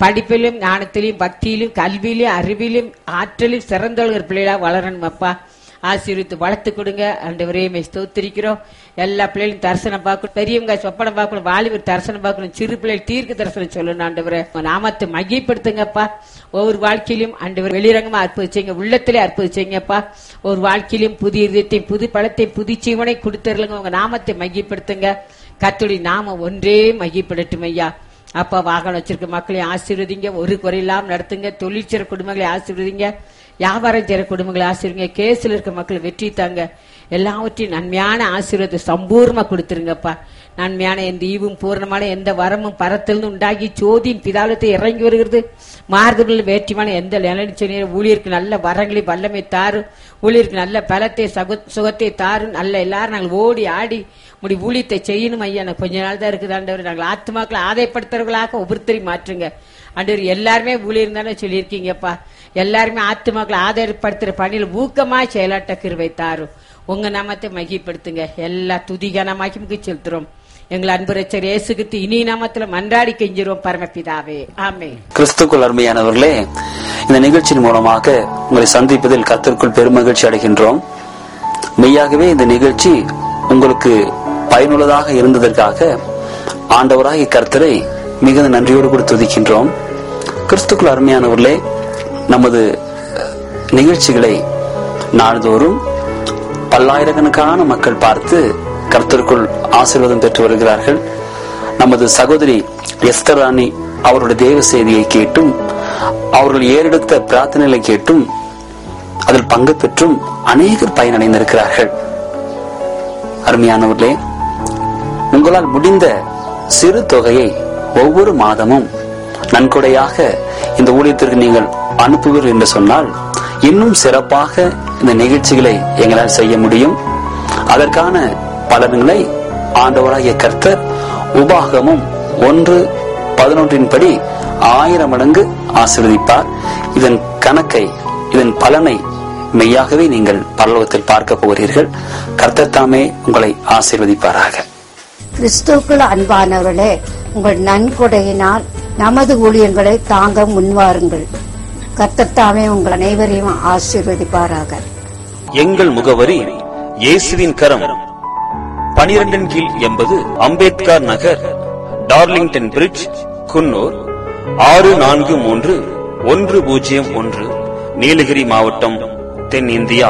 படிப்பிலும் ஞானத்திலும் பக்தியிலும் கல்வியிலும் அறிவிலும் ஆற்றலும் சிறந்தவர்கள் பிள்ளைகளா வளரணும் அப்பா ஆசீர்வித்து வளர்த்து கொடுங்க ஆண்டவரே மே ஸ்தோத்திரிக்கிறோம் எல்லா பிள்ளைகளும் தரிசனம் பார்க்கணும் பெரியவங்க சொப்பனம் பார்க்கணும் வாலிபர் தரிசனம் பார்க்கணும் சிறு பிள்ளைகள் தீர்க்க தரிசனம் சொல்லணும் ஆண்டவரே உங்க நாமத்தை மையப்படுத்துங்கப்பா ஒவ்வொரு வாழ்க்கையிலும் ஆண்டவர் வெளிரங்கமா அற்புதிச்சீங்க உள்ளத்திலே அற்புதிச்சீங்கப்பா ஒரு வாழ்க்கையிலும் புதிய இதயத்தையும் புது பழத்தை புது ஜீவனை கொடுத்துருங்க உங்க நாமத்தை மையப்படுத்துங்க கத்துடைய நாம ஒன்றே மையப்படட்டும் ஐயா அப்பா வாகனம் வச்சிருக்க மக்களை ஆசீர்வதிங்க ஒரு குறையில்லாம நடத்துங்க தொழில் செய்ற குடும்பங்களை ஆசீர்வதிங்க வியாபாரம் செய்யற குடும்பங்களை ஆசீர்வதிங்க கேஸ்ல இருக்க மக்களை வெற்றி தாங்க எல்லாவற்றையும் நன்மையான ஆசீர்வாதத்தை சம்பூர்ணமா கொடுத்துருங்கப்பா நன்மையான எந்த ஈவும் பூர்ணமான எந்த வரமும் பரத்திலிருந்து உண்டாகி சோதியின் பிதாலத்தை இறங்கி வருகிறது மாறுதல் வேற்றுமான எந்த நிலநிச்சனையும் ஊழியருக்கு நல்ல வரங்களை வல்லமை தாரும் ஊழியருக்கு நல்ல பலத்தை சகு- சுகத்தை தாரும் நல்ல எல்லாரும் நாங்கள் ஓடி ஆடி முடி ஊழியத்தை செய்யணும் ஐயா எனக்கு கொஞ்ச நாள் தான் இருக்குது ஆண்டவர் நாங்கள் ஆத்மாக்களை ஆதாயப்படுத்துறவர்களாக ஒவ்வொருத்தரையும் மாற்றுங்க ஆண்டவர் எல்லாருமே ஊழியர் தானே சொல்லியிருக்கீங்கப்பா எல்லாருமே ஆத்மாக்களை ஆதாயப்படுத்துற பணியில் ஊக்கமா செயலாட்ட கிருவை தாரும் உங்க நாமத்தை மகிப்படுத்துங்க எல்லா துதிகனமாக்கி முக்கி செலுத்துறோம் எங்கள் அன்பு ரச்சர் இயேசுகிட்டு இனி நாமத்துல மன்றாடி கெஞ்சிருவோம் பரமபிதாவே ஆமே கிறிஸ்துக்குள் அருமையானவர்களே இந்த நிகழ்ச்சியின் மூலமாக உங்களை சந்திப்பதில் கர்த்தருக்குள் பெருமகிழ்ச்சி அடைகின்றோம் மெய்யாகவே இந்த நிகழ்ச்சி உங்களுக்கு பயனுள்ளதாக இருந்ததற்காக ஆண்டவராகிய கர்த்தரை மிகுந்த நன்றியோடு கூட துதிக்கின்றோம் கிறிஸ்துக்குள் அருமையானவர்களே நமது நிகழ்ச்சிகளை நாள்தோறும் பல்லாயிரக்கணக்கான மக்கள் பார்த்து கர்த்தருக்குள் ஆசீர்வாதம் பெற்று வருகிறார்கள் நமது சகோதரி எஸ்தர் ராணி அவருடைய தேவ செய்தியை கேட்டும் அவர்கள் ஏறெடுத்த பிரார்த்தனைகளை கேட்டும் அதில் பங்கு பெற்றும் அநேகர் பயனடைந்திருக்கிறார்கள் அருமையானவர்களே உங்களால் முடிந்த சிறு தொகையை ஒவ்வொரு மாதமும் நன்கொடையாக இந்த ஊழியத்திற்கு நீங்கள் அனுப்புவீர்கள் என்று சொன்னால் இன்னும் சிறப்பாக இந்த நிகழ்ச்சிகளை எங்களால் செய்ய முடியும் அதற்கான பலன்களை ஆண்டவராகிய கர்த்தர் உபாகமும் ஒன்று பதினொன்றின் படி ஆயிரம் மடங்கு ஆசீர்வதிப்பார் இதன் கணக்கை இதன் பலனை மெய்யாகவே நீங்கள் பரலோகத்தில் பார்க்க போகிறீர்கள் கர்த்தர் தாமே உங்களை ஆசீர்வதிப்பாராக கிறிஸ்துவுக்குள் அன்பானவர்களே உங்கள் நன்கொடையினால் நமது ஊழியங்களை தாங்க முன்வாருங்கள் கர்த்தத்தாமே உங்கள் அனைவரையும் ஆசீர்வதிப்பாராக எங்கள் முகவரி இயேசுவின் கரம் பனிரெண்டின் கீழ் எண்பது அம்பேத்கர் நகர் டார்லிங்டன் பிரிட்ஜ் குன்னூர் ஆறு நான்கு மூன்று ஒன்று பூஜ்ஜியம் ஒன்று நீலகிரி மாவட்டம் தென்னிந்தியா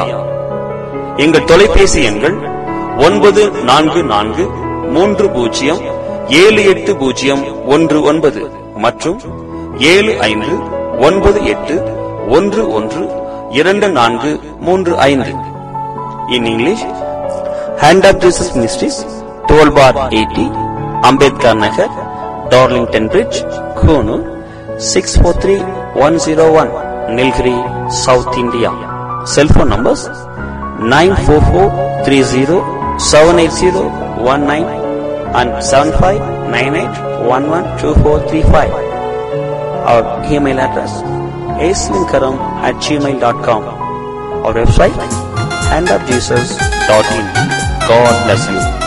எங்கள் தொலைபேசி எண்கள் ஒன்பது நான்கு நான்கு மூன்று பூஜ்ஜியம் ஏழு எட்டு பூஜ்ஜியம் ஒன்று ஒன்பது மற்றும் ஏழு ஐந்து ஒன்பது எட்டு ஒன்று ஒன்று இரண்டு நான்கு மூன்று ஐந்து in English Hand of Jesus Ministries twelve by eighty Ambedkar Nagar Darlington Bridge Coonoor six four three one zero one Nilgiri South India cellphone numbers nine four four three zero seven eight zero one nine and seven five nine eight one one two four three five our email address aslingaram at gmail dot com our website handofjesus.in. God bless you.